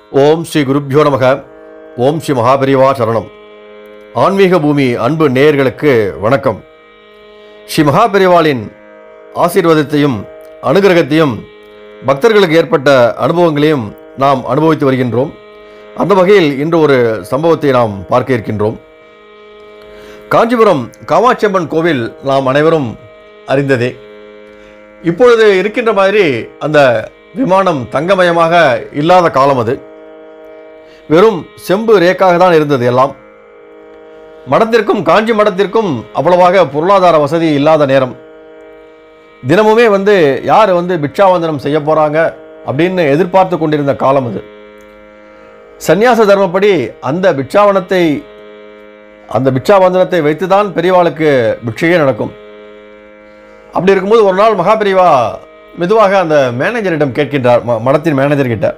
ஓம் ஸ்ரீ குருப்யோ நமக ஓம் ஸ்ரீ மகாபரிவா சரணம் ஆன்மீக பூமி அன்பு நேயர்களுக்கு வணக்கம் ஸ்ரீ மகாபரிவாளின் ஆசீர்வாதத்தையும் அனுகிரகத்தையும் பக்தர்களுக்கு ஏற்பட்ட அனுபவங்களையும் நாம் அனுபவித்து வருகின்றோம் அந்த வகையில் இன்று ஒரு சம்பவத்தை நாம் பார்க்க இருக்கின்றோம் காஞ்சிபுரம் காமாட்சியம்மன் கோவில் நாம் அனைவரும் அறிந்ததே இப்பொழுது இருக்கின்ற மாதிரி அந்த விமானம் தங்கமயமாக இல்லாத காலம் அது வெறும் செம்பு ரேக்காக தான் இருந்தது எல்லாம் மடத்திற்கும் காஞ்சி மடத்திற்கும் அவ்வளவாக பொருளாதார வசதி இல்லாத நேரம் தினமுமே வந்து யார் வந்து பிட்சாவந்தனம் செய்ய போகிறாங்க அப்படின்னு எதிர்பார்த்து கொண்டிருந்த காலம் அது சந்நியாச தர்மப்படி அந்த பிட்சாவனத்தை அந்த பிட்சாவந்தனத்தை வைத்துதான் பெரியவாளுக்கு பிட்சையே நடக்கும் அப்படி இருக்கும்போது ஒரு நாள் மகாபெரிவா மெதுவாக அந்த மேனேஜரிடம் கேட்கின்றார் ம- மடத்தின் மேனேஜர் கிட்ட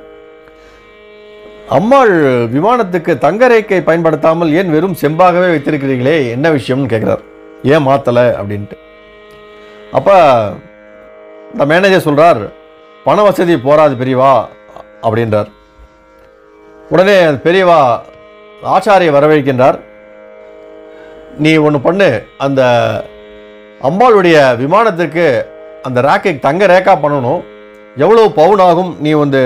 அம்மாள் விமானத்துக்கு தங்க ரேக்கை பயன்படுத்தாமல் ஏன் வெறும் செம்பாகவே வைத்திருக்கிறீங்களே என்ன விஷயம்னு கேட்குறார் ஏன் மாத்தலை அப்படின்ட்டு அப்போ இந்த மேனேஜர் சொல்றார் பண வசதி போராது பெரியவா அப்படின்றார் உடனே அந்த பெரியவா ஆச்சாரியை வரவழைக்கின்றார் நீ ஒன்று பண்ணு அந்த அம்பாளுடைய விமானத்திற்கு அந்த ரேக்கை தங்க ரேக்கா பண்ணணும் எவ்வளோ பவுன் ஆகும் நீ வந்து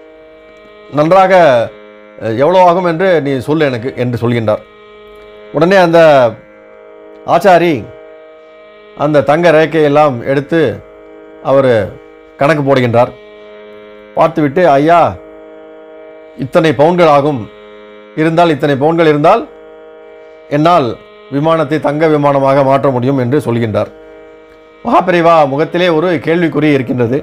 நன்றாக அஹ், எவ்வளோ ஆகும் என்று நீ சொல்லு எனக்கு என்று சொல்கின்றார் உடனே அந்த ஆச்சாரி அந்த தங்க ரேக்கையெல்லாம் எடுத்து அவர் கணக்கு போடுகின்றார் பார்த்துவிட்டு ஐயா இத்தனை பவுன்கள் ஆகும் இருந்தால் இத்தனை பவுன்கள் இருந்தால் என்னால் விமானத்தை தங்க விமானமாக மாற்ற முடியும் என்று சொல்கின்றார் மகாபிரிவா முகத்திலே ஒரு கேள்விக்குறி இருக்கின்றது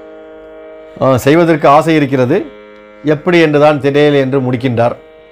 ஆ, செய்வதற்கு ஆசை இருக்கிறது எப்படி என்றுதான் தெரியல என்று முடிக்கின்றார்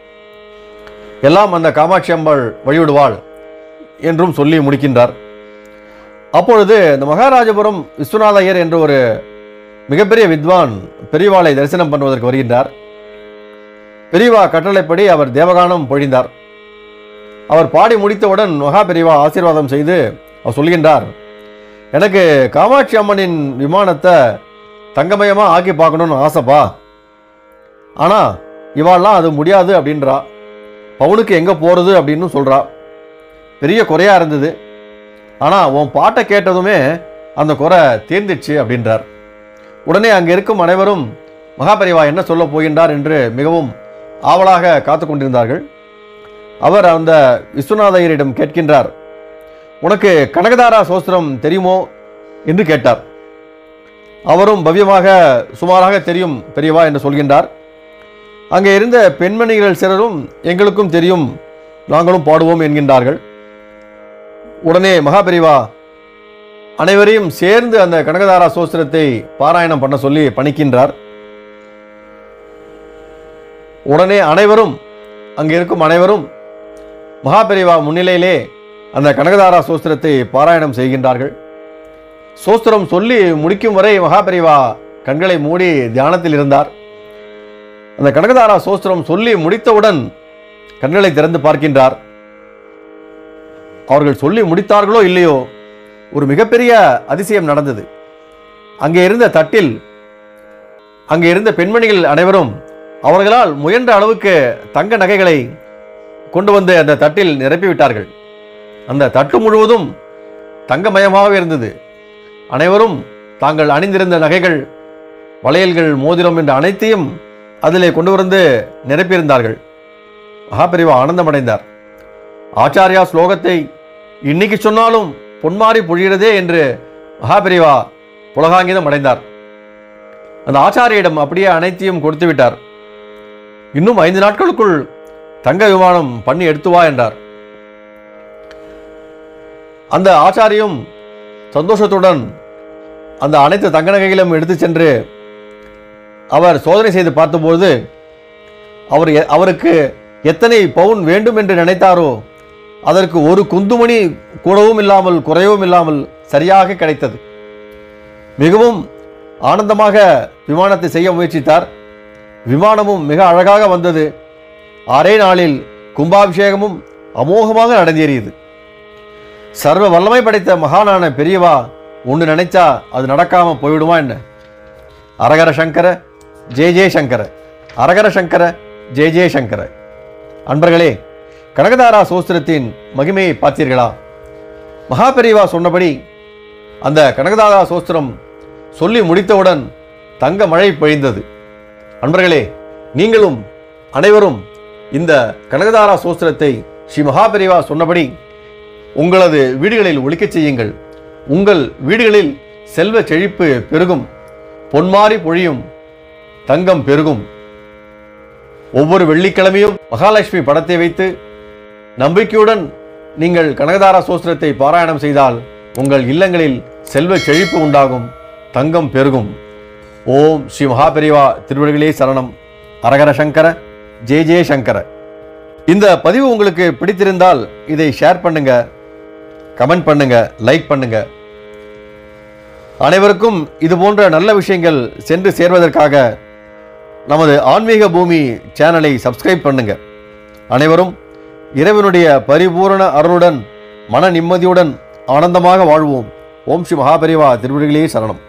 எல்லாம் அந்த காமாட்சி அம்பாள் வழிவிடுவாள் என்றும் சொல்லி முடிக்கின்றார் அப்பொழுது இந்த மகாராஜபுரம் விஸ்வநாத ஐயர் என்ற ஒரு மிகப்பெரிய வித்வான் பெரியவாளை தரிசனம் பண்ணுவதற்கு வருகின்றார் பெரியவா கட்டளைப்படி அவர் தேவகானம் பொழிந்தார் அவர் பாடி முடித்தவுடன் மகா பெரியவா ஆசீர்வாதம் செய்து அவர் சொல்கின்றார் எனக்கு காமாட்சி அம்மனின் விமானத்தை தங்கமயமாக ஆக்கி பார்க்கணும்னு ஆசைப்பா ஆனால் இவாள்லாம் அது முடியாது அப்படின்றா பவுனுக்கு எங்கே போகிறது அப்படின்னு சொல்கிறா பெரிய குறையாக இருந்தது ஆனால் உன் பாட்டை கேட்டதுமே அந்த குறை தேர்ந்துச்சு அப்படின்றார் உடனே அங்கே இருக்கும் அனைவரும் மகாபரிவா என்ன சொல்லப் போகின்றார் என்று மிகவும் ஆவலாக காத்து கொண்டிருந்தார்கள் அவர் அந்த விஸ்வநாதையரிடம் கேட்கின்றார் உனக்கு கனகதாரா சோஸ்திரம் தெரியுமோ என்று கேட்டார் அவரும் பவ்யமாக சுமாராக தெரியும் பெரியவா என்று சொல்கின்றார் அங்கே இருந்த பெண்மணிகள் சிலரும் எங்களுக்கும் தெரியும் நாங்களும் பாடுவோம் என்கின்றார்கள் உடனே மகாபெரிவா அனைவரையும் சேர்ந்து அந்த கனகதாரா சோஸ்திரத்தை பாராயணம் பண்ண சொல்லி பணிக்கின்றார் உடனே அனைவரும் அங்கே இருக்கும் அனைவரும் மகாபெரிவா முன்னிலையிலே அந்த கனகதாரா சோஸ்திரத்தை பாராயணம் செய்கின்றார்கள் சோஸ்திரம் சொல்லி முடிக்கும் வரை மகாபெரிவா கண்களை மூடி தியானத்தில் இருந்தார் அந்த கனகதாரா சோஸ்திரம் சொல்லி முடித்தவுடன் கண்களை திறந்து பார்க்கின்றார் அவர்கள் சொல்லி முடித்தார்களோ இல்லையோ ஒரு மிகப்பெரிய அதிசயம் நடந்தது அங்கே இருந்த தட்டில் அங்கே இருந்த பெண்மணிகள் அனைவரும் அவர்களால் முயன்ற அளவுக்கு தங்க நகைகளை கொண்டு வந்து அந்த தட்டில் நிரப்பிவிட்டார்கள் அந்த தட்டு முழுவதும் தங்கமயமாக இருந்தது அனைவரும் தாங்கள் அணிந்திருந்த நகைகள் வளையல்கள் மோதிரம் என்ற அனைத்தையும் அதிலே கொண்டு வந்து நிரப்பியிருந்தார்கள் மகாபெரிவா ஆனந்தமடைந்தார் ஆச்சாரியா ஸ்லோகத்தை இன்னைக்கு சொன்னாலும் பொன்மாறி பொழிகிறதே என்று மகாபெரிவா புலகாங்கிதம் அடைந்தார் அந்த ஆச்சாரியிடம் அப்படியே அனைத்தையும் கொடுத்து விட்டார் இன்னும் ஐந்து நாட்களுக்குள் தங்க விமானம் பண்ணி எடுத்து வா என்றார் அந்த ஆச்சாரியும் சந்தோஷத்துடன் அந்த அனைத்து தங்க நகைகளையும் எடுத்து சென்று அவர் சோதனை செய்து பார்த்தபோது அவர் எ- அவருக்கு எத்தனை பவுன் வேண்டும் என்று நினைத்தாரோ அதற்கு ஒரு குந்துமணி கூடவும் இல்லாமல் குறையவும் இல்லாமல் சரியாக கிடைத்தது மிகவும் ஆனந்தமாக விமானத்தை செய்ய முயற்சித்தார் விமானமும் மிக அழகாக வந்தது ஆறே நாளில் கும்பாபிஷேகமும் அமோகமாக நடந்தேறியது சர்வ வல்லமை படைத்த மகானான பெரியவா ஒன்று நினைச்சா அது நடக்காம போய்விடுமா என்ன அரகர சங்கர ஜெய ஜெய சங்கர அரகர சங்கர ஜெய ஜெய சங்கர அன்பர்களே கனகதாரா சோஸ்திரத்தின் மகிமையை பார்த்தீர்களா மகாபெரிவா சொன்னபடி அந்த கனகதாரா சோஸ்திரம் சொல்லி முடித்தவுடன் தங்க மழை பொழிந்தது அன்பர்களே நீங்களும் அனைவரும் இந்த கனகதாரா சோஸ்திரத்தை ஸ்ரீ மகாபெரிவா சொன்னபடி உங்களது வீடுகளில் ஒழிக்கச் செய்யுங்கள் உங்கள் வீடுகளில் செல்வ செழிப்பு பெருகும் பொன்மாரி பொழியும் தங்கம் பெருகும் ஒவ்வொரு வெள்ளிக்கிழமையும் மகாலட்சுமி படத்தை வைத்து நம்பிக்கையுடன் நீங்கள் கனகதாரா சோஸ்திரத்தை பாராயணம் செய்தால் உங்கள் இல்லங்களில் செல்வ செழிப்பு உண்டாகும் தங்கம் பெருகும் ஓம் ஸ்ரீ மகாபெரிவா திருவடிகளே சரணம் அரகர சங்கர ஜெய ஜெய சங்கர இந்த பதிவு உங்களுக்கு பிடித்திருந்தால் இதை ஷேர் பண்ணுங்க கமெண்ட் பண்ணுங்க லைக் பண்ணுங்க அனைவருக்கும் இது போன்ற நல்ல விஷயங்கள் சென்று சேர்வதற்காக நமது ஆன்மீக பூமி சேனலை சப்ஸ்கிரைப் பண்ணுங்க அனைவரும் இறைவனுடைய பரிபூரண அருளுடன் மன நிம்மதியுடன் ஆனந்தமாக வாழ்வோம் ஓம் ஸ்ரீ மகாபெரிவா திருவிழிகளே சரணம்